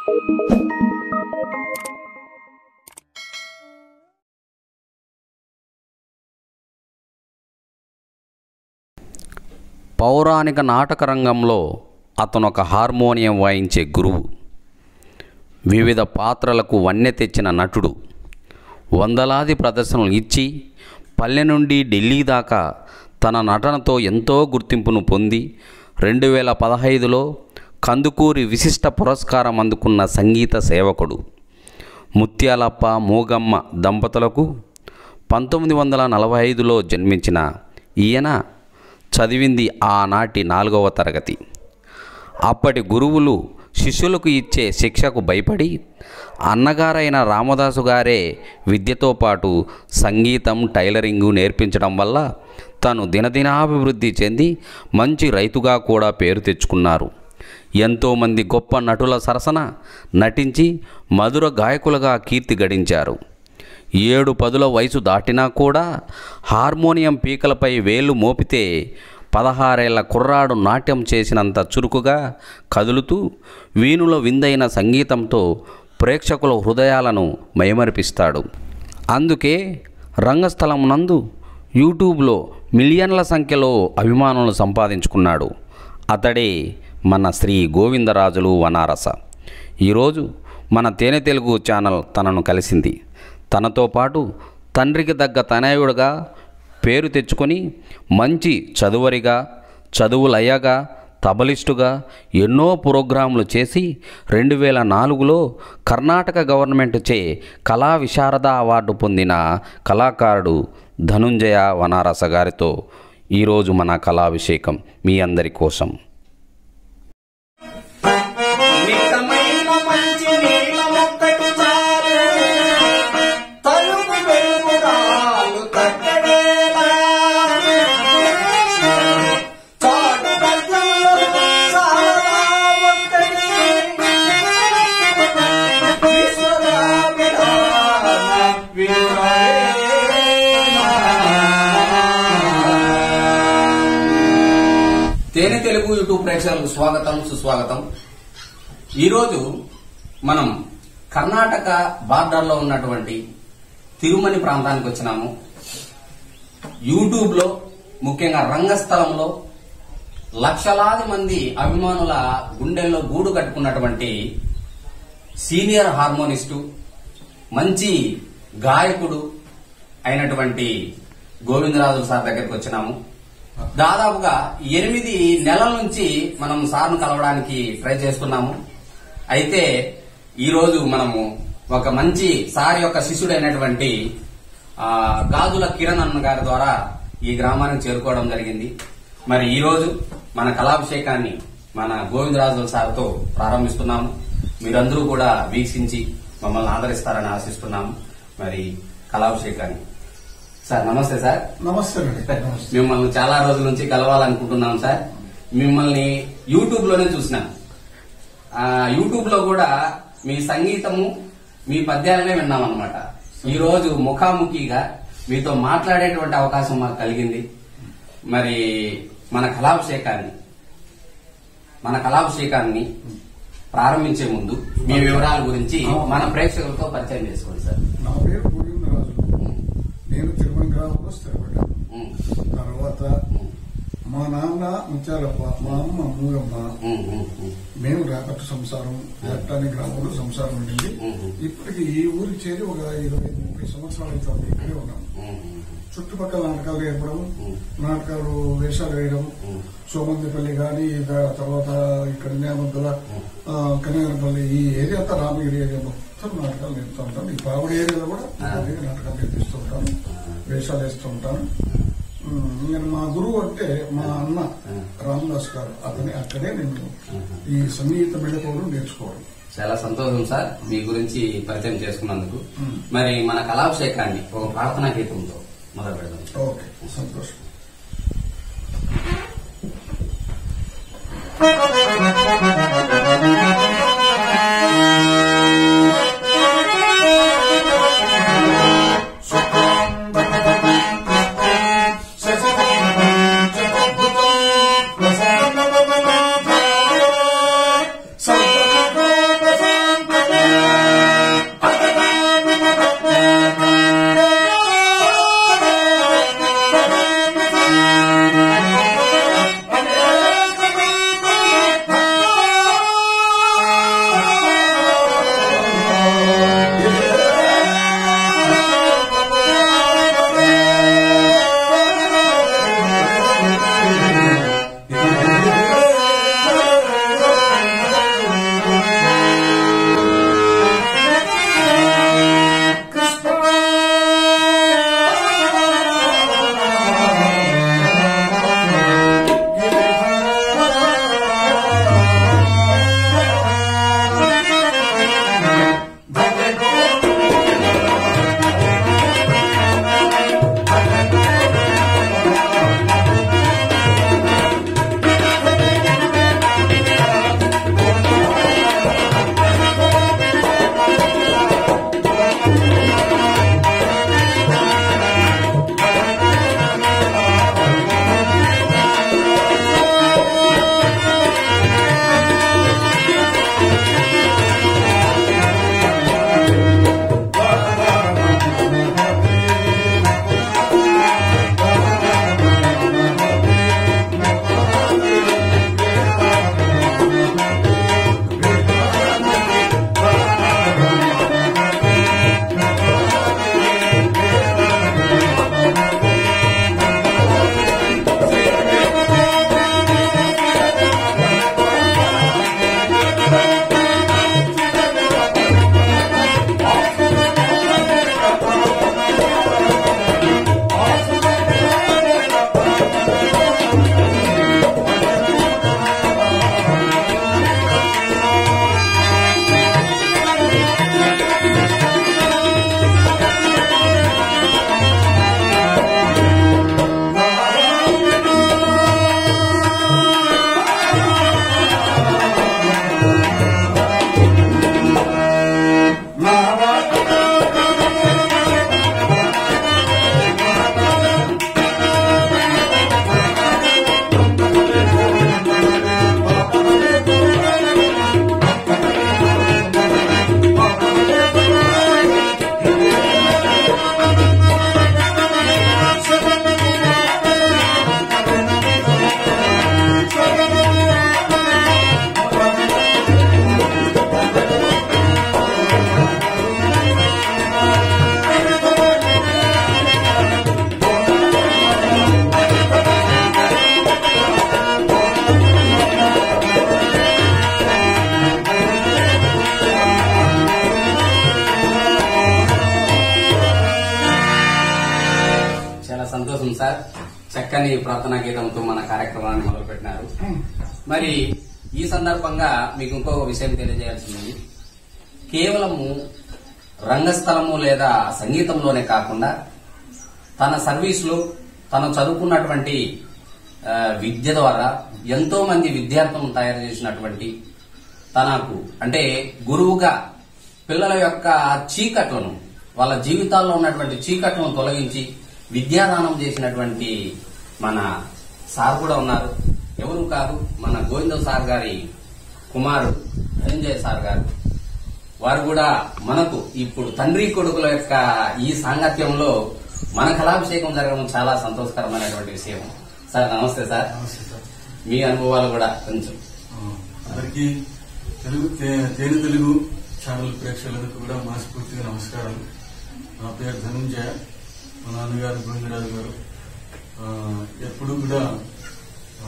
పౌరాణిక నాటక రంగంలో అతను ఒక హార్మోనియం వాయించే గురువు వివిధ పాత్రలకు వన్నె తెచ్చిన నటుడు వందలాది ప్రదర్శనలు ఇచ్చి పల్లె నుండి ఢిల్లీ దాకా తన నటనతో ఎంతో గుర్తింపును పొంది రెండు వేల పదహైదులో కందుకూరి విశిష్ట పురస్కారం అందుకున్న సంగీత సేవకుడు ముత్యాలప్ప మూగమ్మ దంపతులకు పంతొమ్మిది వందల నలభై ఐదులో జన్మించిన ఈయన చదివింది ఆనాటి నాలుగవ తరగతి అప్పటి గురువులు శిష్యులకు ఇచ్చే శిక్షకు భయపడి అన్నగారైన రామదాసు గారే విద్యతో పాటు సంగీతం టైలరింగు నేర్పించడం వల్ల తను దినదినాభివృద్ధి చెంది మంచి రైతుగా కూడా పేరు తెచ్చుకున్నారు ఎంతోమంది గొప్ప నటుల సరసన నటించి మధుర గాయకులుగా కీర్తి గడించారు ఏడు పదుల వయసు దాటినా కూడా హార్మోనియం పీకలపై వేలు మోపితే పదహారేళ్ల కుర్రాడు నాట్యం చేసినంత చురుకుగా కదులుతూ వీణుల విందైన సంగీతంతో ప్రేక్షకుల హృదయాలను మైమరిపిస్తాడు అందుకే రంగస్థలం నందు యూట్యూబ్లో మిలియన్ల సంఖ్యలో అభిమానులను సంపాదించుకున్నాడు అతడే మన శ్రీ గోవిందరాజులు వనారస ఈరోజు మన తేనె తెలుగు ఛానల్ తనను కలిసింది తనతో పాటు తండ్రికి తగ్గ తనయుడుగా పేరు తెచ్చుకొని మంచి చదువరిగా చదువులయ్యగా తబలిస్టుగా ఎన్నో ప్రోగ్రాంలు చేసి రెండు వేల నాలుగులో కర్ణాటక గవర్నమెంట్ చే కళా విశారద అవార్డు పొందిన కళాకారుడు ధనుంజయ వనారస గారితో ఈరోజు మన కళాభిషేకం మీ అందరి కోసం మితమైన మంచి నీళ్ళ మొక్కటి చాలు తలుపు వెలుగురాలు తగ్గడేలా చాటు బద్దలు చాలా ఒక్కటి విశ్వవ్యాపిరాన తేనె తెలుగు యూట్యూబ్ ప్రేక్షకులకు స్వాగతం సుస్వాగతం ఈరోజు మనం కర్ణాటక బార్డర్లో ఉన్నటువంటి తిరుమని ప్రాంతానికి వచ్చినాము యూట్యూబ్ లో ముఖ్యంగా రంగస్థలంలో లక్షలాది మంది అభిమానుల గుండెల్లో గూడు కట్టుకున్నటువంటి సీనియర్ హార్మోనిస్టు మంచి గాయకుడు అయినటువంటి గోవిందరాజు సార్ దగ్గరికి వచ్చినాము దాదాపుగా ఎనిమిది నెలల నుంచి మనం సార్ను కలవడానికి ట్రై చేస్తున్నాము అయితే ఈ రోజు మనము ఒక మంచి సార్ యొక్క శిష్యుడైనటువంటి ఆ, గాజుల కిరణ్ అన్న గారి ద్వారా ఈ గ్రామానికి చేరుకోవడం జరిగింది మరి ఈ రోజు మన కళాభిషేకాన్ని మన గోవిందరాజు సార్తో ప్రారంభిస్తున్నాము మీరందరూ కూడా వీక్షించి మమ్మల్ని ఆదరిస్తారని ఆశిస్తున్నాము మరి కళాభిషేకాన్ని సార్ నమస్తే సార్ నమస్తే అండి నమస్తే మిమ్మల్ని చాలా రోజుల నుంచి కలవాలనుకుంటున్నాం సార్ మిమ్మల్ని యూట్యూబ్ లోనే చూసినాం ఆ, యూట్యూబ్ లో కూడా మీ సంగీతము మీ పద్యాలనే విన్నాం అనమాట ఈ రోజు ముఖాముఖిగా మీతో మాట్లాడేటువంటి అవకాశం మాకు కలిగింది మరి మన కళాభిషేకాన్ని మన కళాభిషేకాన్ని ప్రారంభించే ముందు మీ వివరాల గురించి మన ప్రేక్షకులతో పరిచయం చేసుకోండి సార్ నా పేరు గోవిందరాజు నేను తిరుమల గ్రామంలో స్థిరపడ్డాను ఉమ్, తర్వాత ఉమ్, మా నాన్న ముత్యాలప్ప మా అమ్మ మూగమ్మ ఉమ్, ఉమ్, ఉమ్, మేము రేపటి సంసారం ఎట్టాని గ్రామంలో సంసారం ఉండింది ఉమ్, ఇప్పటికి ఈ ఊరికి చేరి ఒక ఇరవై ముప్పై సంవత్సరాలు అయితే ఇక్కడే ఉన్నాం ఉమ్, ఉమ్, చుట్టుపక్కల నాటకాలు నేర్పడం ఉమ్. నాటకాలు వేషాలు వేయడం ఉమ్. సోమందిపల్లి కానీ తర్వాత ఇక్కడ నేమంతుల కన్యాగనపల్లి ఈ ఏరియా అంతా రామగిరి ఏరియా మొత్తం నాటకాలు నేర్పుతూ ఉంటాను ఈ పావుడు ఏరియాలో కూడా కొద్దిగా నాటకాలు నేర్పిస్తూ ఉంటాను వేషాలు వేస్తూ ఉంటాను ఉమ్, నేను మా గురువు అంటే మా అన్న రామదాస్ గారు అతని అక్కడే నేను ఈ సంగీత మెళకువలు నేర్చుకోవడం చాలా సంతోషం సార్ మీ గురించి పరిచయం చేసుకున్నందుకు మ్మ్. మరి మన కళాభిషేకాన్ని ఒక ప్రార్థనా గీతంతో మొదలు పెడదాం ఓకే సంతోషం Thank you. సార్ చక్కని ప్రార్థనా గీతంతో మన కార్యక్రమాన్ని మొదలుపెట్టినారు మరి ఈ సందర్భంగా మీకు ఇంకో విషయం తెలియజేయాల్సింది కేవలము రంగస్థలము లేదా సంగీతంలోనే కాకుండా తన సర్వీసులో తను చదువుకున్నటువంటి ఆ, విద్య ద్వారా ఎంతో మంది విద్యార్థులను తయారు చేసినటువంటి తనకు అంటే గురువుగా పిల్లల యొక్క చీకట్లను వాళ్ళ జీవితాల్లో ఉన్నటువంటి చీకట్లను తొలగించి విద్యాదానం చేసినటువంటి మన సార్ కూడా ఉన్నారు ఎవరు కాదు మన గోవింద సార్ గారి కుమారుడు ధనంజయ సార్ గారు వారు కూడా మనకు ఇప్పుడు తండ్రి కొడుకుల యొక్క ఈ సాంగత్యంలో మన కళాభిషేకం జరగడం చాలా సంతోషకరమైనటువంటి విషయం సార్ నమస్తే సార్ నమస్తే సార్ మీ అనుభవాలు కూడా కొంచెం ఆ, అందరికీ తెలుగు తే- తేనె తెలుగు ఛానల్ ప్రేక్షకులకు కూడా మనస్ఫూర్తిగా నమస్కారాలు నా పేరు ధనంజయ మా నాన్నగారు గోవిందరాజు గారు ఆ, ఎప్పుడు కూడా ఆ,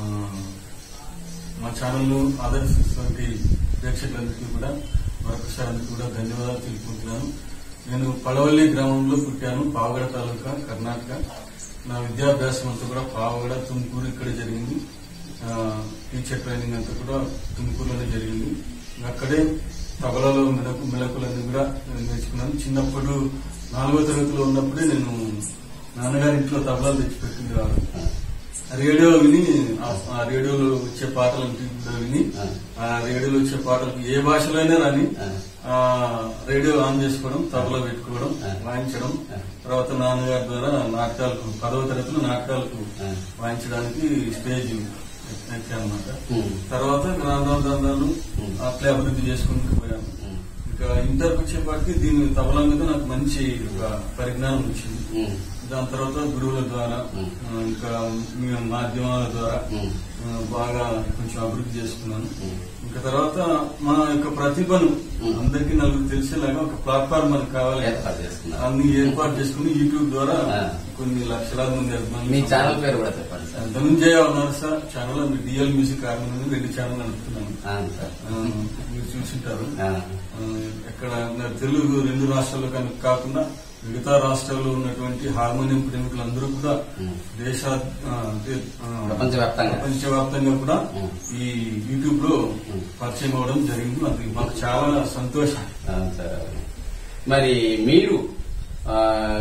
మా ఛానల్ను ఆదర్శిస్తున్నటువంటి ప్రేక్షకులందరికీ కూడా మరొకసారి అందరికీ కూడా ధన్యవాదాలు తెలుపుకుంటున్నాను నేను పడవల్లి గ్రామంలో పుట్టాను పావగడ తాలూకా కర్ణాటక నా విద్యాభ్యాసం అంతా కూడా పావగడ తుమ్కూరు ఇక్కడ జరిగింది ఆ, టీచర్ ట్రైనింగ్ అంతా కూడా తుమ్కూరులోనే జరిగింది అక్కడే తబలలో మెలకు మెలకులన్నీ కూడా నేను నేర్చుకున్నాను చిన్నప్పుడు నాలుగో తరగతిలో ఉన్నప్పుడే నేను నాన్నగారి ఇంట్లో తబలాలు తెచ్చిపెట్టింది రాదు రేడియో విని ఆ- ఆ రేడియోలో వచ్చే పాటలు కూడా విని ఆ రేడియోలో వచ్చే పాటలకు ఏ భాషలో అయినా రాని ఆ రేడియో ఆన్ చేసుకోవడం తబలా పెట్టుకోవడం వాయించడం తర్వాత నాన్నగారి ద్వారా నాటకాలకు పదవ తరగతిలో నాటకాలకు వాయించడానికి స్టేజ్ ఎక్కానమాట ఉమ్. తర్వాత రాను రాను రాను అట్లే అభివృద్ధి చేసుకుంటూ పోయాను ఉమ్. ఇంకా ఇంటర్కి వచ్చేపాటికి దీని తబలా మీద నాకు మంచి ఒక పరిజ్ఞానం వచ్చింది ఉమ్. దాని తర్వాత గురువుల ద్వారా ఉమ్. ఆ, ఇంకా మీ మాధ్యమాల ద్వారా ఉమ్. ఆ, బాగా కొంచెం అభివృద్ధి చేసుకున్నాను ఉమ్. ఇంకా తర్వాత మా యొక్క ప్రతిభను ఉమ్. అందరికీ నలుగురు తెలిసేలాగా ఒక ప్లాట్ఫామ్ మనకు కావాలి ఏర్పాటు చేసుకున్నారు అన్ని ఏర్పాటు చేసుకుని యూట్యూబ్ ద్వారా ఆ. కొన్ని లక్షలాది మంది అభిమానులు మీ ఛానల్ పేరు కూడా చెప్పండి సార్ ధనుంజయ ఉన్నారు సార్ ఛానల్ మీ డిఎల్ మ్యూజిక్ ఆర్మీ నుండి రెండు ఛానల్ నడుపుతున్నాను అవును సార్ ఆ, మీరు చూసింటారు ఆ. ఆ, ఎక్కడ నా తెలుగు రెండు రాష్ట్రాల్లో కనుక కాకుండా మిగతా రాష్ట్రాల్లో ఉన్నటువంటి హార్మోనియం ప్రేమికులందరూ కూడా ఉమ్. దేశ ఆ, అంటే, ఆ, ప్రపంచవ్యాప్తంగా. ప్రపంచవ్యాప్తంగా కూడా ఉమ్. ఈ యూట్యూబ్ లో ఉమ్. పరిచయం అవడం జరిగింది అది మాకు చాలా సంతోషం అవును సార్ అవును. మరి మీరు ఆ,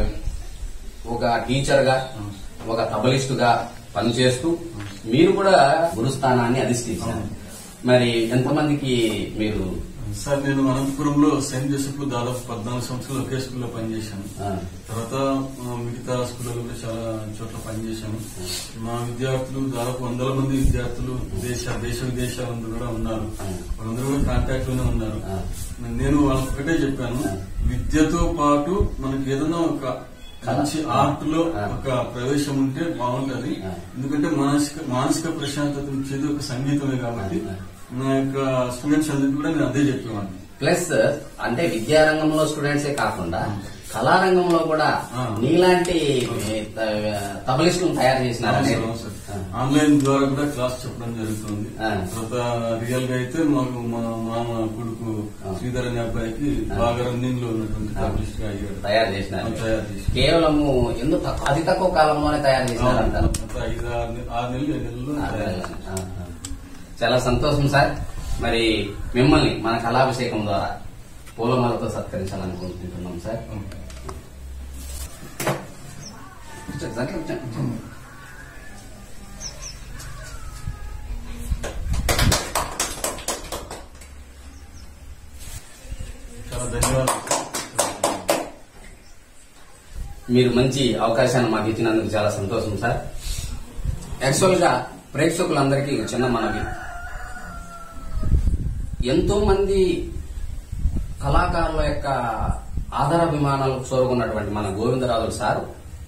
ఒక టీచర్ గా ఒక తబలిస్ట్ గా పనిచేస్తూ మీరు కూడా గురుస్థానాన్ని అధిష్ఠించారు మరి ఎంతమందికి మీరు సార్ నేను అనంతపురంలో సెయింట్ జోసెఫ్ లో దాదాపు పద్నాలుగు సంవత్సరాలు ఒకే స్కూల్లో పనిచేశాను ఆ, తర్వాత ఆ, మిగతా స్కూల్లో కూడా చాలా చోట్ల పనిచేశాను మా విద్యార్థులు దాదాపు వందల మంది విద్యార్థులు దేశ దేశ విదేశాలందరూ కూడా ఉన్నారు వాళ్ళందరూ కూడా కాంటాక్ట్ లోనే ఉన్నారు ఆ. నేను వాళ్ళకి ఒకటే చెప్పాను విద్యతో పాటు మనకి ఏదైనా ఒక మంచి ఆర్ట్ లో ఆ. ఒక ప్రవేశం ఉంటే బాగుంటది ఆ. ఎందుకంటే మానసిక మానసిక ప్రశాంతత ఇచ్చేది ఒక సంగీతమే కాబట్టి ఆ. నా యొక్క స్టూడెంట్స్ అందరికీ కూడా నేను అదే చెప్పేవాడిని ప్లస్ అంటే విద్యారంగంలో స్టూడెంట్సే కాకుండా కళారంగంలో కూడా ఆ. నీలాంటి తబలిస్టులను తయారు చేసినారు అవును సార్, అనేది. అవును సార్. ఆ. ఆన్లైన్ ద్వారా కూడా క్లాస్ చెప్పడం జరుగుతుంది ఆ. తర్వాత రియల్ గా అయితే మాకు మా మామ కొడుకు ఆ. శ్రీధర్ అనే అబ్బాయికి ఆ. బాగా రన్నింగ్ లో ఉన్నటువంటి ఆ. పబ్లిస్ట్ గా అయ్యాడు తయారు చేసినారు ఆ, తయారు చేసి కేవలము ఎందుకు తక్కువ అతి తక్కువ కాలంలోనే తయారు చేసినారు అంటారు అంతా ఐదు ఆరు నె- ఆరు నెలలు ఏడు నెలలు తయారు చేశారు. ఆహా. చాలా సంతోషం సార్ మరి మిమ్మల్ని మన కళాభిషేకం ద్వారా పూలమాలతో సత్కరించాలనుకుంటున్నాం సార్ కూర్చోండి సార్, కూర్చోండి. చాలా ధన్యవాదాలు మీరు మంచి అవకాశాన్ని మాకు ఇచ్చినందుకు చాలా సంతోషం సార్ యాక్చువల్ గా ప్రేక్షకులందరికీ ఒక చిన్న మనవి ఎంతో మంది కళాకారుల యొక్క ఆదరాభిమానాలకు చేరుకున్నటువంటి మన గోవిందరాజు సార్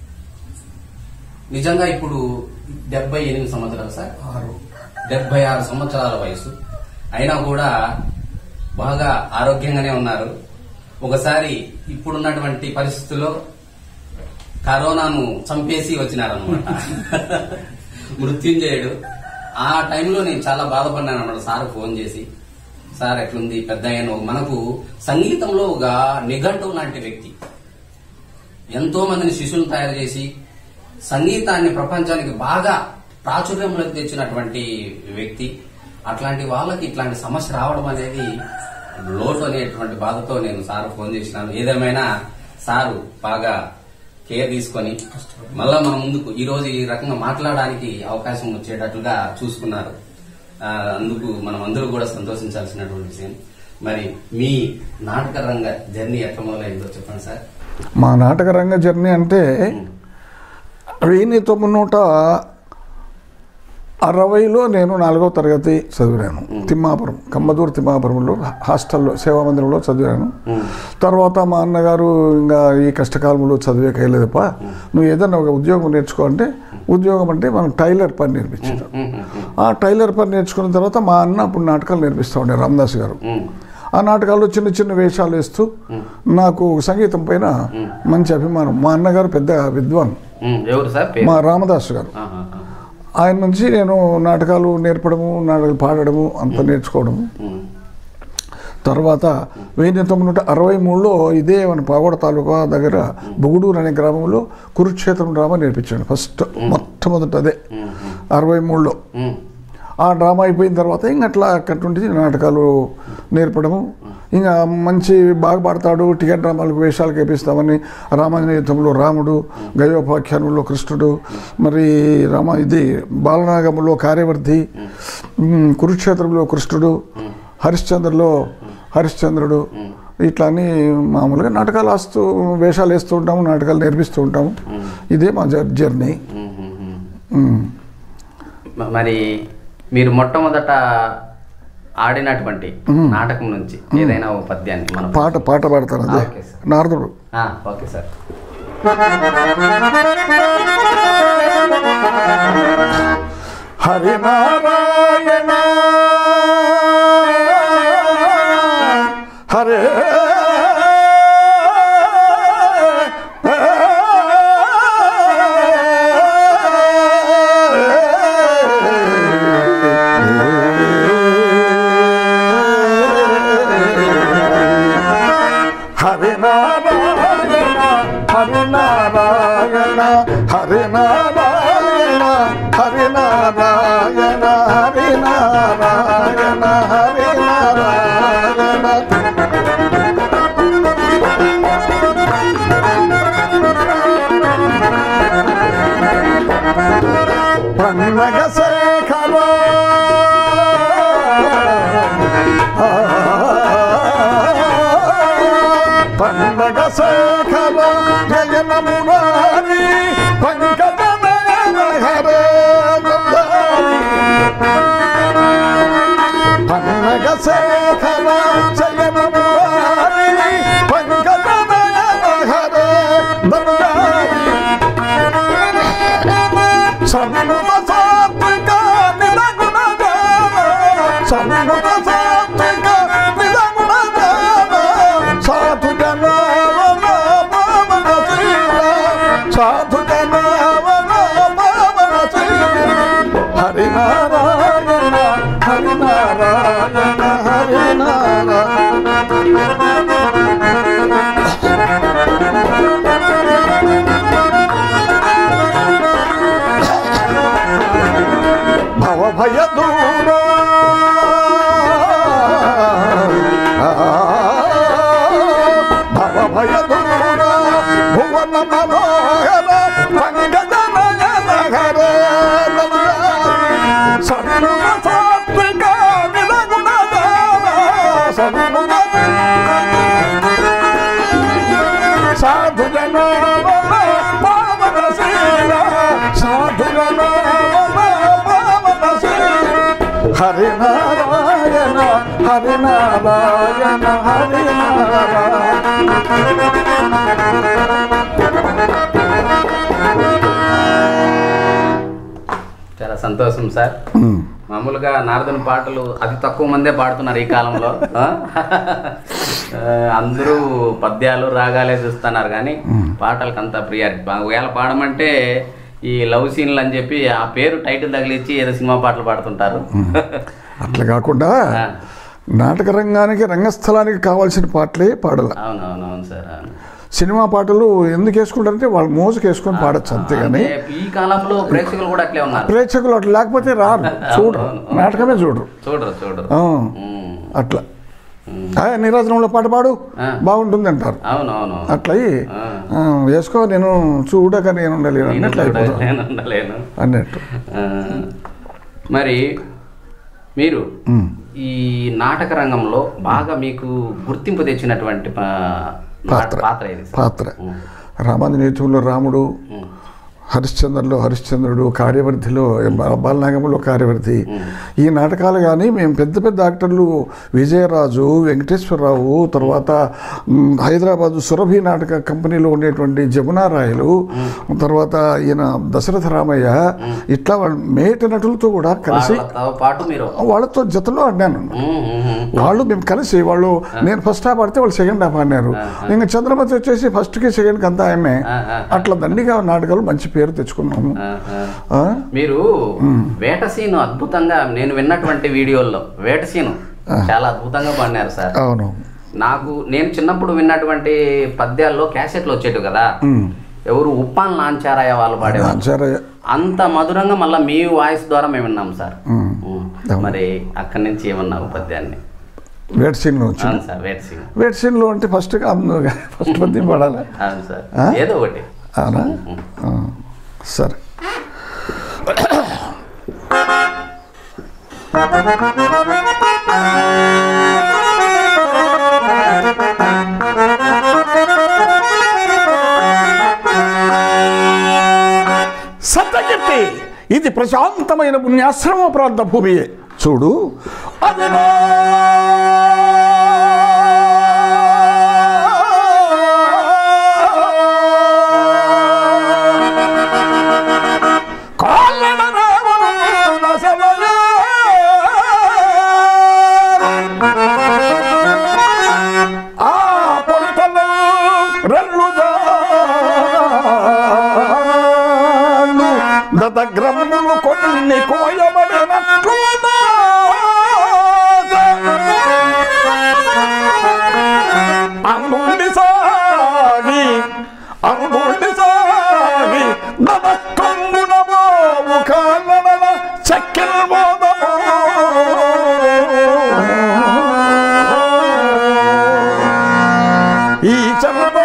నిజంగా ఇప్పుడు డెబ్బై ఎనిమిది సంవత్సరాలు సార్ ఆరు డెబ్బై ఆరు సంవత్సరాల వయసు అయినా కూడా బాగా ఆరోగ్యంగానే ఉన్నారు ఒకసారి ఇప్పుడున్నటువంటి పరిస్థితుల్లో కరోనాను చంపేసి వచ్చినారనమాట మృత్యుంజయుడు ఆ టైంలో నేను చాలా బాధపడినాను అనమాట సార్ ఫోన్ చేసి సార్ ఎట్లుంది పెద్ద ఆయన మనకు సంగీతంలో ఒక నిఘంటువు లాంటి వ్యక్తి ఎంతో మందిని శిష్యులను తయారు చేసి సంగీతాన్ని ప్రపంచానికి బాగా ప్రాచుర్యంలోకి తెచ్చినటువంటి వ్యక్తి అట్లాంటి వాళ్ళకి ఇట్లాంటి సమస్య రావడం అనేది లోటు అనేటువంటి బాధతో నేను సార్ ఫోన్ చేసినాను ఏదేమైనా సారు బాగా కేర్ తీసుకొని మళ్ళా మన ముందుకు ఈ రోజు ఈ రకంగా మాట్లాడడానికి అవకాశం వచ్చేటట్లుగా చూసుకున్నారు ఆ, అందుకు మనం అందరూ కూడా సంతోషించాల్సినటువంటి విషయం మరి మీ నాటక రంగ జర్నీ ఎట్లా మొదలైందో చెప్పండి సార్ మా నాటక రంగ జర్నీ అంటే వెయ్యి తొమ్మిది నూట అరవైలో నేను నాలుగో తరగతి చదివాను తిమ్మాపురం కమ్మదూరు తిమ్మాపురంలో హాస్టల్లో సేవా మందిరంలో చదివాను తర్వాత మా అన్నగారు ఇంకా ఈ కష్టకాలంలో చదివే కయ్యలేదప్ప నువ్వు ఏదైనా ఒక ఉద్యోగం నేర్చుకో అంటే ఉద్యోగం అంటే మనం టైలర్ పని నేర్పించారు ఆ టైలర్ పని నేర్చుకున్న తర్వాత మా అన్న అప్పుడు నాటకాలు నేర్పిస్తూ ఉండే రామదాస్ గారు ఆ నాటకాల్లో చిన్న చిన్న వేషాలు వేస్తూ నాకు సంగీతం పైన మంచి అభిమానం మా అన్నగారు పెద్ద విద్వాన్ ఉమ్, ఎవరు సార్ పేరు మా రామదాస్ గారు ఆహా, ఆహా. ఆయన నుంచి నేను నాటకాలు నేర్పడము నాటకాలు పాడడము అంత నేర్చుకోవడము ఉమ్, తర్వాత వెయ్యి తొమ్మిది నూట అరవై మూడులో ఇదే మన పాగోడ తాలూకా దగ్గర బుగుడూరు అనే గ్రామంలో కురుక్షేత్రం డ్రామా నేర్పించాడు ఫస్ట్ మొట్టమొదట అదే అరవై మూడులో ఉమ్, ఆ డ్రామా అయిపోయిన తర్వాత ఇంక అట్లా అక్కడి నాటకాలు నేర్పడము ఇంకా మంచి బాగా పాడతాడు టికెట్ డ్రామాలకు వేషాలకు వేపిస్తామని రామాంజనేయ యుద్ధంలో రాముడు గయోపాఖ్యానంలో కృష్ణుడు మరి రామ ఇది బాలనాగంలో కార్యవర్ధి ఉమ్, కురుక్షేత్రంలో కృష్ణుడు హరిశ్చంద్రలో హరిశ్చంద్రుడు ఇట్లా అని మామూలుగా నాటకాలు వేస్తూ వేషాలు వేస్తూ ఉంటాము నాటకాలు నేర్పిస్తూ ఉంటాము ఇదే మా జర్- జర్నీ ఉమ్, ఉమ్, ఉమ్. ఉమ్. మ- మరి మీరు మొట్టమొదట ఆడినటువంటి నాటకం నుంచి ఏదైనా ఒక పద్యాన్ని మనం పాట పాట పాడతారు అదే ఓకే సార్. నారదుడు ఆ, ఓకే సార్ హరినారాయణ హరే హరినారాయణ హరినారాయణ హరినారాయణ హరినారాయణ హరినారాయణ హరినారాయణ పండగ శేఖర పండగ శేఖర జయన మురారి పంకజ నయన హరే గంధారి పండగ శేఖర జయన మురారి పంకజ నయన హరే గంధారి సన్నుత సాత్విక నిరగుణ దేవ సన్నుత సాత్విక నిరగుణ దేవ సాధు జనావన పావన శ్రీల సాధు జనావన పావన శ్రీల హరినారాయణ హరినారాయణ హరినారాయణ భవ భయ దూర భవ భయ దూర భువన మనోహర పంకజ నయన హర సన్నుగ సాత్విక నిరగుణ దేవ సన్నుగ సాధు జనావన పావన శీల సాధు జనావన పావన శీల హరినారాయణ హరినారాయణ హరినారాయణ చాలా సంతోషం సార్ మామూలుగా నారదుని పాటలు అతి తక్కువ మందే పాడుతున్నారు ఈ కాలంలో ఆ? ఆ, అందరూ పద్యాలు రాగాలే చూస్తున్నారు కానీ పాటలకు అంత ప్రియారిటీ ఒకవేళ పాడమంటే ఈ లవ్ సీన్లు అని చెప్పి ఆ పేరు టైటిల్ తగిలిచ్చి ఏదో సినిమా పాటలు పాడుతుంటారు అట్లా కాకుండా ఆ, నాటక రంగానికి రంగస్థలానికి కావాల్సిన పాటలే పాడాల అవును అవును అవును సార్ అవును సినిమా పాటలు ఎందుకు వేసుకుంటారంటే వాళ్ళు మోజుకు వేసుకొని పాడచ్చు అంతేగాని అంటే ఈ కాలంలో ప్రేక్షకులు కూడా అట్లే ఉన్నారు ప్రేక్షకులు అట్లా లేకపోతే రారు చూడరు నాటకమే చూడరు చూడరు చూడరు ఆ, ఉమ్. అట్లా ఆ, నీరాజనంలో పాట పాడు ఆ. బాగుంటుంది అంటారు అవును అవును అట్లా అయ్యి, ఆ. ఆ, వేసుకో నేను చూడక నేను ఉండలేను నేను అన్నట్లు అయిపోతాను చూడలేను, ఉండలేను అన్నట్టు ఆ, మరి మీరు ఈ నాటక రంగంలో బాగా మీకు గుర్తింపు తెచ్చినటువంటి పా- పాత్ర. పాత్ర ఇది సార్? పాత్ర ఉమ్, రామాంజనేయులో రాముడు ఉమ్, హరిశ్చంద్రలో హరిశ్చంద్రుడు కార్యవర్ధిలో బాలనాగంలో కార్యవర్ధి ఈ నాటకాలు కానీ మేము పెద్ద పెద్ద యాక్టర్లు విజయరాజు వెంకటేశ్వరరావు తర్వాత మ్, హైదరాబాదు సురభి నాటక కంపెనీలో ఉండేటువంటి జమునారాయలు తర్వాత ఈయన దశరథ రామయ్య ఇట్లా వాళ్ళ మేటి నటులతో కూడా కలిసి వాళ్ళతో పాటు మీరు వాళ్ళతో జతలో ఆడినాను ఉమ్, ఉమ్, ఉమ్. వాళ్ళు మేము కలిసి వాళ్ళు నేను ఫస్ట్ హాఫ్ ఆడితే వాళ్ళు సెకండ్ హాఫ్ ఆడినారు ఇంకా చంద్రమతి వచ్చేసి ఫస్ట్కి సెకండ్కి అంతా ఆమె ఆ, ఆ, అట్లా దండిగా నాటకాలు మంచి పేరు తెచ్చుకున్నాము ఆ, ఆ. ఆ? మీరు వేట సీను అద్భుతంగా నేను విన్నటువంటి వీడియోల్లో వేట సీను చాలా అద్భుతంగా పాడినారు సార్ అవును నాకు నేను చిన్నప్పుడు విన్నటువంటి పద్యాల్లో క్యాసెట్లు వచ్చేటివి కదా ఎవరు ఉప్పాన్ లాంచారాయ వాళ్ళు పాడేవాళ్ళు సరే అంత మధురంగా మళ్ళీ మీ వాయిస్ ద్వారా మేము విన్నాం సార్ ఉమ్. ఉమ్. అవును. మరి అక్కడి నుంచి ఏమన్నా పద్యాన్ని వేట్ సీన్ నుంచి అవును సార్ వేట సీన్ వేట్ సీన్లో అంటే ఫస్ట్ ఫస్ట్ పద్యం పడాలి అవును సార్ ఆ? ఏదో ఒకటి అవునా ఆ, సరే సత్యకీర్తి ఇది ప్రశాంతమైన పుణ్యాశ్రమ ప్రాంత భూమియే చూడు అదిగో కాళ్ళన రావణు నశమయే. ఆ పొడతలో రల్లు జాలు దతగ్రములు కొన్ని కోయబడినట్లు అందుండి సాగి అందుండి సాగి నమస్కంగున బావు కాళ్ళన చక్కెర ఈ చంద్ర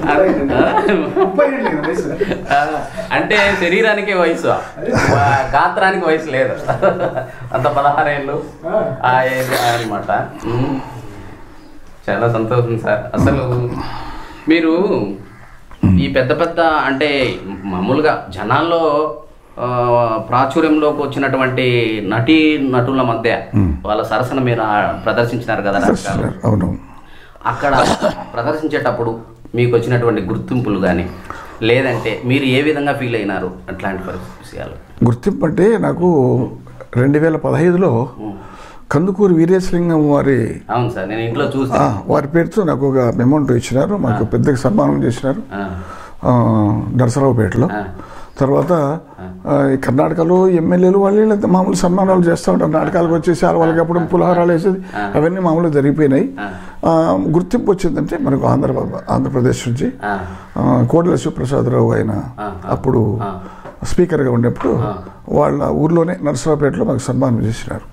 ముప్పై ఏళ్ళు లేదు వయసు. ఆ, అంటే శరీరానికి వయసు ఆ, గాత్రానికి వయసు లేదు అంత పదహారేళ్ళు ఆ ఏజ్ అనమాట ఉమ్. చాలా సంతోషం సార్ అసలు మీరు ఈ పెద్ద పెద్ద అంటే మామూలుగా జనాల్లో ఆ, ప్రాచుర్యంలోకి వచ్చినటువంటి నటీ నటుల మధ్య వాళ్ళ సరసన మీరు ఆ ప్రదర్శించినారు కదా నాటకాలు అవును అక్కడ ప్రదర్శించేటప్పుడు మీకు వచ్చినటువంటి గుర్తింపులు కానీ లేదంటే మీరు ఏ విధంగా ఫీల్ అయినారు అట్లాంటి విషయాలు గుర్తింపు అంటే నాకు రెండు వేల పదహైదులో కందుకూరు వీరేశలింగం వారి అవును సార్ నేను ఇంట్లో ఆ, చూసాను వారి పేరుతో నాకు ఒక మెమౌంట్ ఇచ్చినారు మాకు పెద్దగా సన్మానం చేసినారు ఆ, నరసరావుపేటలో తర్వాత ఆ, ఈ కర్ణాటకలో ఎమ్మెల్యేలు వాళ్ళు వీళ్ళంతా మామూలు సన్మానాలు చేస్తూ ఉంటారు నాటకాలకు వచ్చేసి వాళ్ళకి అప్పుడు పులహారాలు వేసేది అవన్నీ మామూలుగా జరిగిపోయినాయి ఆ, గుర్తింపు వచ్చిందంటే మనకు ఆంధ్ర ఆంధ్రప్రదేశ్ నుంచి ఆ, కోడెల శివప్రసాదరావు ఆయన అప్పుడు స్పీకర్గా ఉండేప్పుడు వాళ్ళ ఊర్లోనే నరసరావుపేటలో మాకు సన్మానం చేసినారు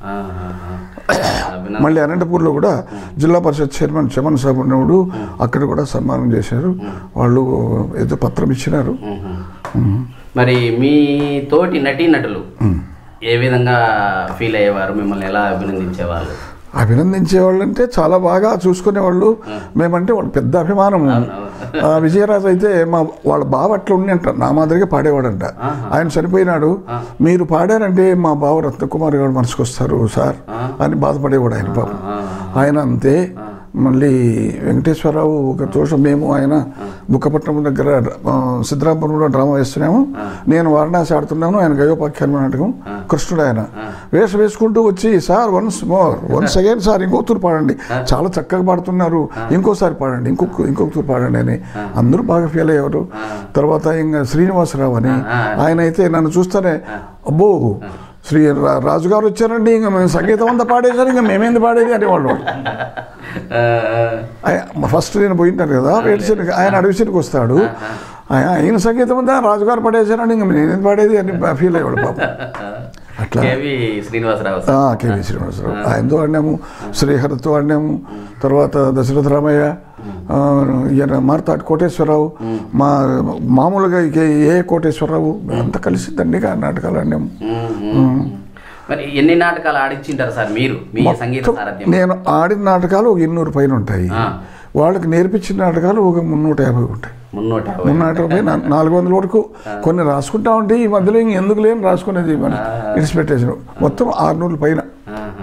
మళ్ళీ అనంతపూర్లో కూడా జిల్లా పరిషత్ చైర్మన్ చమన్ సాబ్ ఉన్నప్పుడు అక్కడ కూడా సన్మానం చేశారు వాళ్ళు ఏదో పత్రం ఇచ్చినారు మరి మీ తోటి నటీనటులు ఏ విధంగా ఫీల్ అయ్యేవారు మిమ్మల్ని ఎలా అభినందించేవాళ్ళు అభినందించేవాళ్ళు అంటే చాలా బాగా చూసుకునేవాళ్ళు మేమంటే వాళ్ళు పెద్ద అభిమానం ఆ, విజయరాజు అయితే మా వాళ్ళ బావ అట్లా ఉండి అంట నా మాదిరిగా పాడేవాడంట ఆయన చనిపోయినాడు మీరు పాడారంటే మా బావ రత్నకుమార్ గారు మనసుకు వస్తారు సార్ అని బాధపడేవాడు ఆయన పాపం ఆయన అంతే మళ్ళీ వెంకటేశ్వరరావు ఒక దోషం మేము ఆయన బుక్కపట్నం దగ్గర ఆ, సిద్ధరామపురంలో డ్రామా వేస్తున్నాము నేను వారణాసి ఆడుతున్నాను ఆయన గయోపాఖ్యానం నాటకం కృష్ణుడు ఆయన వేషం వేసుకుంటూ వచ్చి sir once more once again sir ఇంకో తూరు పాడండి చాలా చక్కగా పాడుతున్నారు ఇంకోసారి పాడండి ఇంకొక ఇంకొక తూరు పాడండి అని అందరూ బాగా ఫీల్ అయ్యారు తర్వాత ఇంకా శ్రీనివాసరావు అని ఆయన అయితే నన్ను చూస్తేనే అబ్బో శ్రీ రా- రాజుగారు వచ్చారండి ఇంకా మేము సంగీతం అంతా పాడేశారు ఇంకా మేమేంది పాడేది అనేవాళ్ళు ఆ, ఆయన ఫస్ట్ నేను పోయింటాను కదా వేడిసేనికి ఆయన అడవిసేనికి వస్తాడు ఆయన ఆయన సంగీతం అంతా రాజుగారు పడేశారని ఇంకా నేనేం పాడేది అని ఫీల్ అయ్యాడు పాపం అట్లా కేవి శ్రీనివాసరావు ఆ, సార్ కేవీ శ్రీనివాసరావు ఆయనతో ఆడినాము శ్రీహరితో ఆడినాము తర్వాత దశరథ రామయ్య ఆ, ఈయన మార్తాటి కోటేశ్వరరావు మా మామూలుగా ఇక ఏ కోటేశ్వరరావు అంతా కలిసి దండిగా నాటకాలు ఆడినాము మ్మ్. మరి ఎన్ని నాటకాలు ఆడించింటారు సార్ మీరు మీ సంగీత సారథ్యం నేను ఆడిన నాటకాలు ఒక ఇన్నూరు పైన ఉంటాయి ఆ. వాళ్ళకి నేర్పించిన నాటకాలు ఒక మున్నూట యాభై ఉంటాయి మున్నూట యాభై. మున్నూట యాభై నా- నాలుగు వందల వరకు కొన్ని రాసుకుంటా ఉంటే ఈ మధ్యలో ఇంక ఎందుకు లేని రాసుకునేది మన ఇన్స్పెక్టేషన్ మొత్తం ఆరునూరు పైన ఆహా.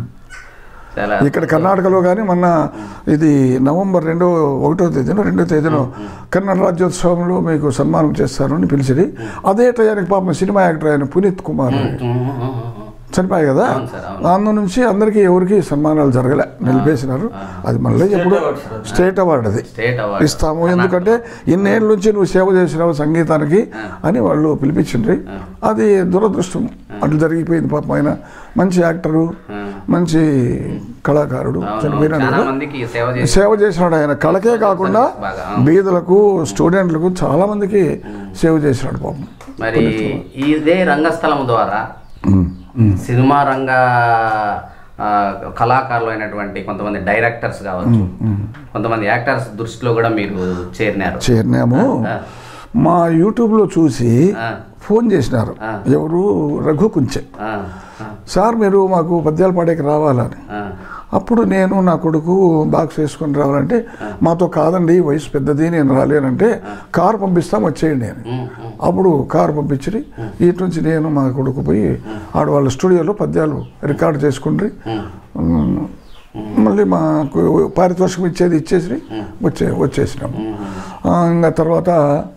చాలా ఇక్కడ కర్ణాటకలో కానీ మొన్న ఇది నవంబర్ రెండో ఒకటో తేదీన రెండో తేదీన కన్నడ రాజ్యోత్సవంలో మీకు సన్మానం చేస్తారు అని పిలిచిది అదే టయానికి పాపం సినిమా యాక్టర్ ఆయన పునీత్ కుమార్ చనిపోయాయి కదా అవును సార్, అవును. అందు నుంచి అందరికీ ఎవరికి సన్మానాలు జరగలే నిలిపేసినారు అది మళ్ళీ ఎప్పుడు award, sir. స్టేట్ అవార్డు అది స్టేట్ అవార్డు ఇస్తాము ఎందుకంటే ఇన్నేళ్ళ నుంచి నువ్వు సేవ చేసినావు సంగీతానికి అని వాళ్ళు పిలిపించిండ్రి అది దురదృష్టం అట్లా జరిగిపోయింది పాపం ఆయన మంచి యాక్టరు మంచి కళాకారుడు అవును, చనిపోయినాడు చాలా కదా మందికి సేవ చేసి సేవ చేసినాడు ఆయన కళకే కాకుండా బాగా, బీదలకు స్టూడెంట్లకు చాలా మందికి సేవ చేసినాడు పాపం మరి ఇదే రంగస్థలం ద్వారా సినిమా రంగ ఆ, కళాకారులు అయినటువంటి కొంతమంది డైరెక్టర్స్ కావచ్చు కొంతమంది యాక్టర్స్ దృష్టిలో కూడా మీరు చేరినారు చేరినాము ఆ. మా యూట్యూబ్లో చూసి ఆ. ఫోన్ చేసినారు ఆ. ఎవరు రఘు కుంచె ఆ, ఆ, సార్ మీరు మాకు పద్యాలు పాడేకి రావాలని ఆ, అప్పుడు నేను నా కొడుకు బాక్స్ వేసుకొని రావాలంటే మాతో కాదండి వయసు పెద్దది నేను రాలేనంటే కారు పంపిస్తాం వచ్చేయండి అని ఉమ్, ఉమ్, అప్పుడు కారు పంపించి ఇటు నుంచి నేను మా కొడుకు పోయి ఆడ వాళ్ళ స్టూడియోలో పద్యాలు రికార్డు చేసుకుండ్రి ఉమ్, మళ్ళీ మాకు పారితోషికం ఇచ్చేది ఇచ్చేసి వచ్చే వచ్చేసినాము ఆ, ఇంకా తర్వాత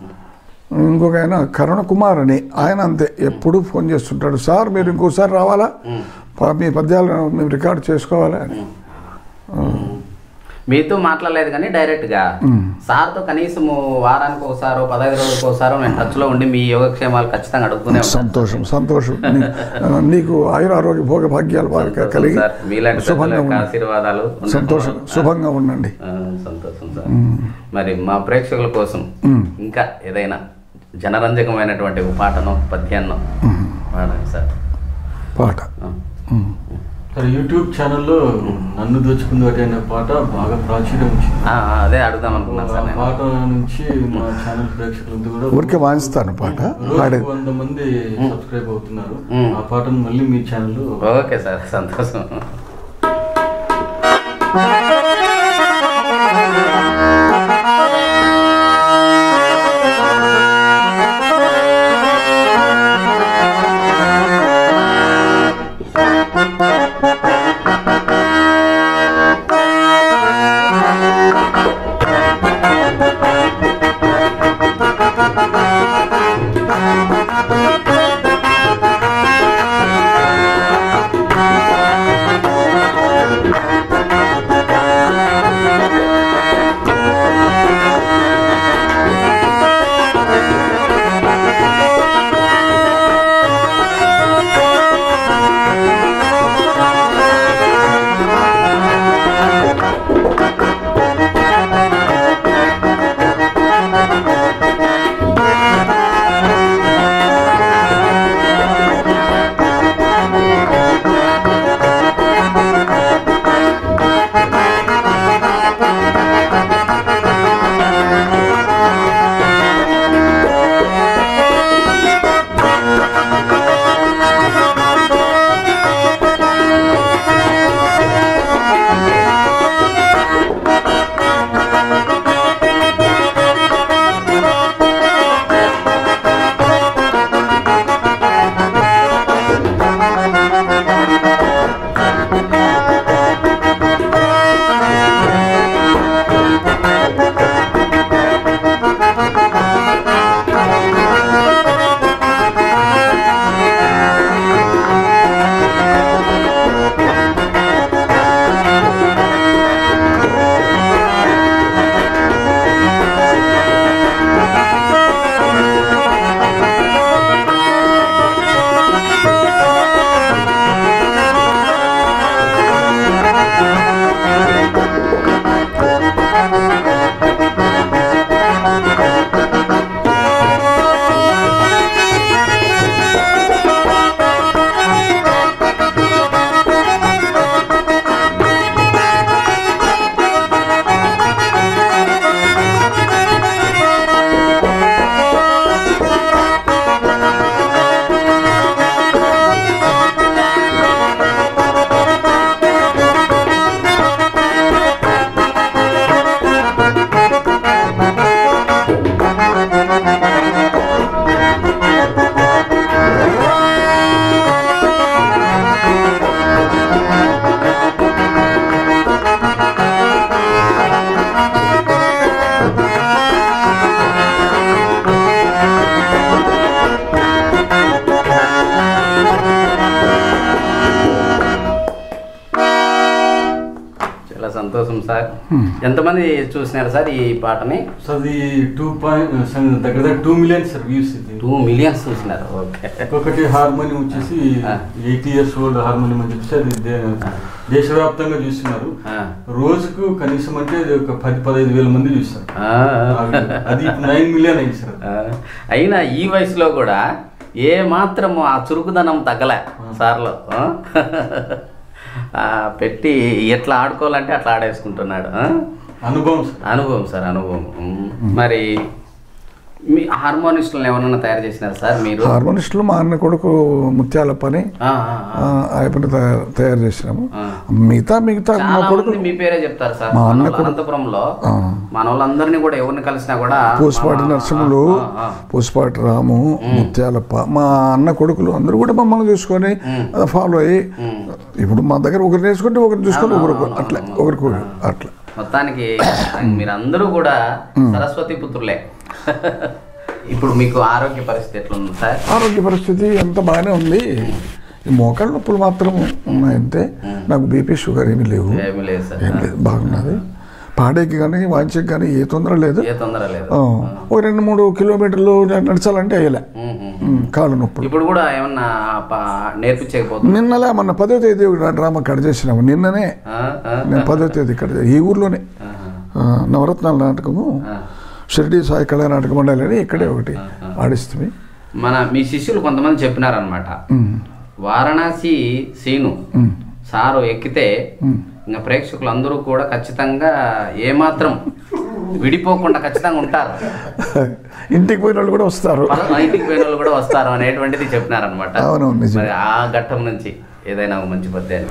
ఇంకొక ఆయన కరుణ కుమార్ అని ఆయన అంతే ఎప్పుడు ఫోన్ చేస్తుంటాడు సార్ మీరు ఇంకోసారి రావాలా ప- మీ పద్యాలు మేము రికార్డు చేసుకోవాలా అని మీతో మాట్లాడలేదు కానీ డైరెక్ట్ గా సార్తో కనీసము వారానికి ఒకసారో పదహైదు రోజులకు ఒకసారో నేను టచ్ లో ఉండి మీ యోగక్షేమాలు ఖచ్చితంగా అడుగుతూనే ఉంటాను సంతోషం సంతోషం నీ- నీకు ఆయుర ఆరోగ్య భోగ భాగ్యాలు బాగా కలిగి సార్ మీలాంటి పెద్దల శుభంగా యొక్క ఉండండి ఆశీర్వాదాలు ఉండడం సంతోషం వల్ల- శుభంగా ఉండండి ఆ, సంతోషం సార్ మరి మా ప్రేక్షకుల కోసం ఇంకా ఏదైనా జనరంజకమైనటువంటి ఒక పాటనో పద్యాన్నో పాడండి సార్ పాట ఆ. సార్ యూట్యూబ్ ఛానల్లో నన్ను దోచుకుంది ఒకటి అనే పాట బాగా ప్రాచుర్యం వచ్చింది ఆ, ఆ, అదే అడుగుదాం అనుకున్నాను ఆ సార్ నేను పాట నుంచి మా ఛానల్ ప్రేక్షకులంతా కూడా ఊరికే వాయిస్తాను పాట పాడే రోజుకు వంద మంది సబ్స్క్రైబ్ అవుతున్నారు మ్మ్. ఆ పాటను మళ్ళీ మీ ఛానల్ ఓకే సార్ సంతోషం చాలా సంతోషం సార్ ఎంతమంది చూసినారు సార్ ఈ పాటని సో అది టూ పాయింట్ దగ్గర దగ్గర టూ మిలియన్స్ వ్యూస్ ఇది టూ మిలియన్స్ చూసినారు ఓకే ఒక్కొక్కటి హార్మోనియం వచ్చేసి ఆ. ఎయిటీ ఇయర్స్ ఓల్డ్ హార్మోనియం అని చెప్పేసి అది దే- దేశవ్యాప్తంగా చూస్తున్నారు ఆ. రోజుకు కనీసం అంటే ఇది ఒక పది పదహైదు వేల మంది చూస్తారు ఆ. అది నైన్ మిలియన్ అయింది సార్ ఆ, అయినా ఈ వయసులో కూడా ఏ మాత్రము ఆ చురుకుదనం తగ్గలే సార్లో ఆ? ఆ, పెట్టి ఎట్లా ఆడుకోవాలంటే అట్లా ఆడేసుకుంటున్నాడు ఆ? అనుభవం సార్ అనుభవం సార్ అనుభవం ఉమ్. మరి మీ హార్మోనిస్టులను ఎవరన్నా తయారు చేసినారు సార్ మీరు హార్మోనిస్టులు మా అన్న కొడుకు ముత్యాల పని ఆ, ఆ, ఆ. ఆ పని తయారు తయారు చేసినాము ఆ. మిగతా మిగతా మా చాలా కొడుకు మంది మీ పేరే చెప్తారు సార్ మా మన అన్న వాళ్ళు కూడా- అనంతపురంలో ఆ. మన వాళ్ళందరినీ కూడా ఎవరిని కలిసినా కూడా పూసపాటి మా- నరసింహులు ఆ, ఆ, పూసపాటి రాము ముత్యాలప్ప మా అన్న కొడుకులు అందరూ కూడా మమ్మల్ని చూసుకొని ఫాలో అయ్యి ఇప్పుడు మా దగ్గర ఒకరు నేర్చుకుంటే ఒకరు చూసుకొని అవును, ఒకరు అవును, అట్లా అవును. ఒకరికి ఒకరు అట్లా మొత్తానికి మీరందరూ కూడా సరస్వతి పుత్రులే ఇప్పుడు మీకు ఆరోగ్య పరిస్థితి ఎట్లుంది సార్ ఆరోగ్య పరిస్థితి అంత బాగానే ఉంది ఈ మోకాళ్ళ నొప్పులు మాత్రం ఉన్నాయంతే నాకు బీపీ షుగర్ ఏమీ లేవు ఏమీ లేదు సార్ ఏం లేదు బాగున్నది పాడేకి కానీ వాంచకి కానీ ఏ తొందర లేదు ఏ తొందర లేదు ఆ, ఒక రెండు మూడు కిలోమీటర్లు నడచాలంటే అయ్యలే ఉమ్, ఉమ్. ఉమ్, కాళ్ళు నొప్పులు ఇప్పుడు కూడా ఏమన్నా ప- నేర్పించకపోతుంది నిన్నలే మొన్న పదో తేదీ ఒక డ్రామా కట్ చేసినాము నిన్ననే ఆ, ఆ, నేను పదో తేదీ ఇక్కడ ఈ ఊర్లోనే ఆహా. ఆ, నవరత్నాల నాటకము ఆ. షిరిడి సాయి కళా నాటక మండలి అని ఇక్కడే ఒకటి ఆడిస్తుంది మన మీ శిష్యులు కొంతమంది చెప్పినారనమాట వారణాసి సీను సారు ఎక్కితే ఇంకా ప్రేక్షకులు అందరూ కూడా ఖచ్చితంగా ఏమాత్రం విడిపోకుండా ఖచ్చితంగా ఉంటారు ఇంటికి పోయిన వాళ్ళు కూడా వస్తారు పలానా ఇంటికి పోయిన వాళ్ళు కూడా వస్తారు అనేటువంటిది చెప్పినారనమాట అవునవును, నిజమే. మరి ఆ ఘట్టం నుంచి ఏదైనా ఒక మంచి పద్యాన్ని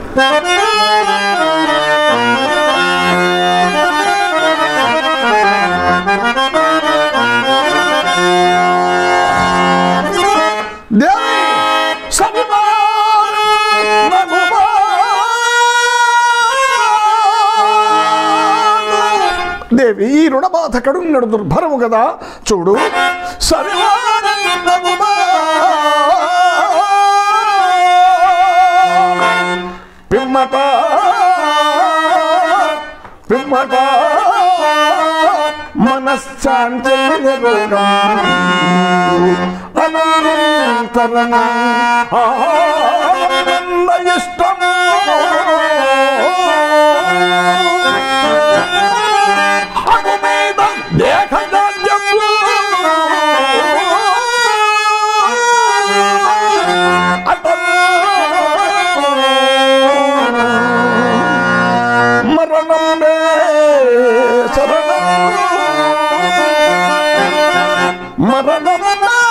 దేవి సభిమాన్ నగుమాన్. దేవి ఈ రుణబాధ కడున్నడు దుర్భరము కదా చూడు సభిమాన్ నగుమాన్. పిమ్మట పిమ్మట మనశ్చాంచల్య రోగం అనంతరణ ఆనంద ఇష్టం అగు మీద దేహజాడ్యము అతను మరణమే శరణం మరణమే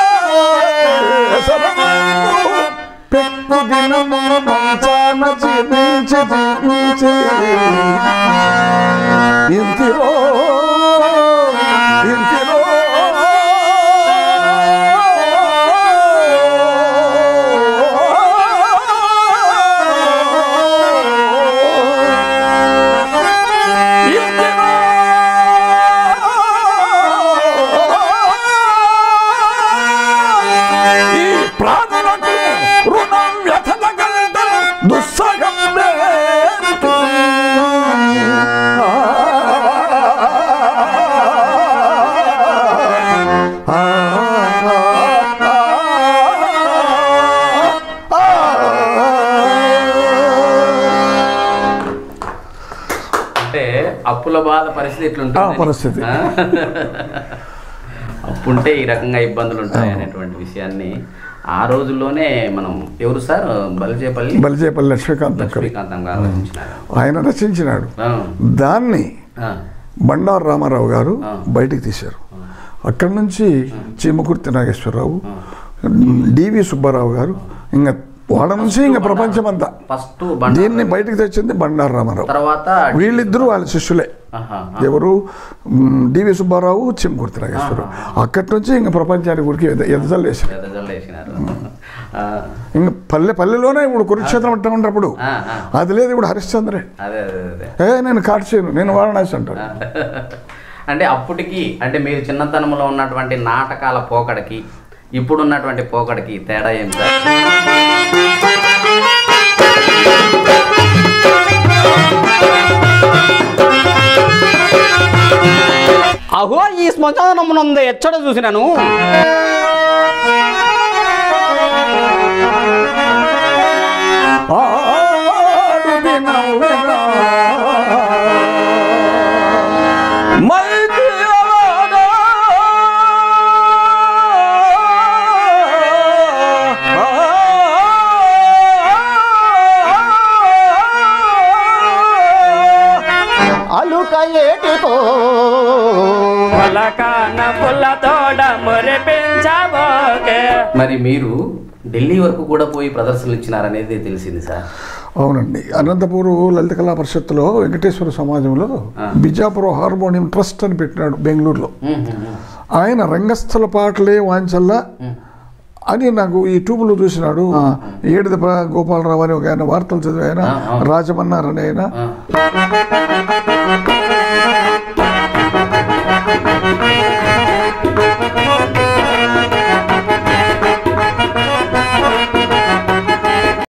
శరణం పెట్టు దినము మంచాన జీవించి జీవించి ఇంతిలో ఇంతిలో ఈ ప్రాణులకు రుణం వ్యథలగలద దుస్సగం మేరకు. ఆ, ఆ, ఆ, అంటే అప్పుల బాధ పరిస్థితి ఆ ఇట్లుంటుంది పరిస్థితి. ఆ? అప్పుంటే ఈ రకంగా ఇబ్బందులు ఉంటాయి అనేటువంటి విషయాన్ని ఆ రోజుల్లోనే మనం ఎవరు సార్ బలిచేపల్లి బలిచేపల్లి లక్ష్మీకాంత్ కవి లక్ష్మీకాంతం గారు రచించినారు ఆయన రచించినాడు ఆ, దాన్ని ఆ, బండారు రామారావు గారు ఆ. బయటికి తీశారు అక్కడి నుంచి చీమకుర్తి నాగేశ్వరరావు డివి సుబ్బారావు గారు ఇంకా వాళ్ళ నుంచి ఇంకా ప్రపంచమంతా ఫస్ట్ బండ దీన్ని బయటికి తెచ్చింది బండారు రామారావు తర్వాత వీళ్ళిద్దరూ వాళ్ళ శిష్యులే ఆహా, ఎవరు మ్, డివి సుబ్బారావు చిమ్మకుర్తి నాగేశ్వరరావు అక్కడి నుంచి ఇంకా ప్రపంచానికి ఊరికి ఎదజల్లేశారు పెద్దజల్లు వేసినారు ఆ, ఇంకా పల్లె పల్లెలోనే ఇప్పుడు కురుక్షేత్రం అంటా ఉన్నప్పుడు ఆ, ఆ, అది లేదు ఇప్పుడు హరిశ్చంద్రే అదే అదే అదే ఏ నేను కాట్సేను నేను వారణాసి అంటాను అంటే అప్పటికి అంటే మీరు చిన్నతనంలో ఉన్నటువంటి నాటకాల పోకడకి ఇప్పుడున్నటువంటి పోకడకి తేడా ఏం సార్ అహో ఈ శ్మశానమునందు ఎచ్చట చూసినాను ఆడు దినమున మైదిలవాడ అలుక ఏటితో పలకాన పుల్లతోడ మురిపించబోకే మరి మీరు ఢిల్లీ వరకు కూడా పోయి ప్రదర్శనలు ఇచ్చినారనేది తెలిసింది సార్ అవునండి అనంతపూర్ లలిత కళా పరిషత్తులో వెంకటేశ్వర సమాజంలో ఆ. బిజాపురం హార్మోనియం ట్రస్ట్ అని పెట్టినాడు బెంగళూరులో ఉమ్, ఉమ్, ఉమ్. ఆయన రంగస్థల పాటలే వాంచల్లా అని నాకు ఈ ట్యూబ్లో చూసినాడు ఆ, ఏడుదప గోపాలరావు అని ఒక ఆయన వార్తలు చదివి ఆయన ఆ, ఆ. రాజమన్నారు అని ఆయన ఆ.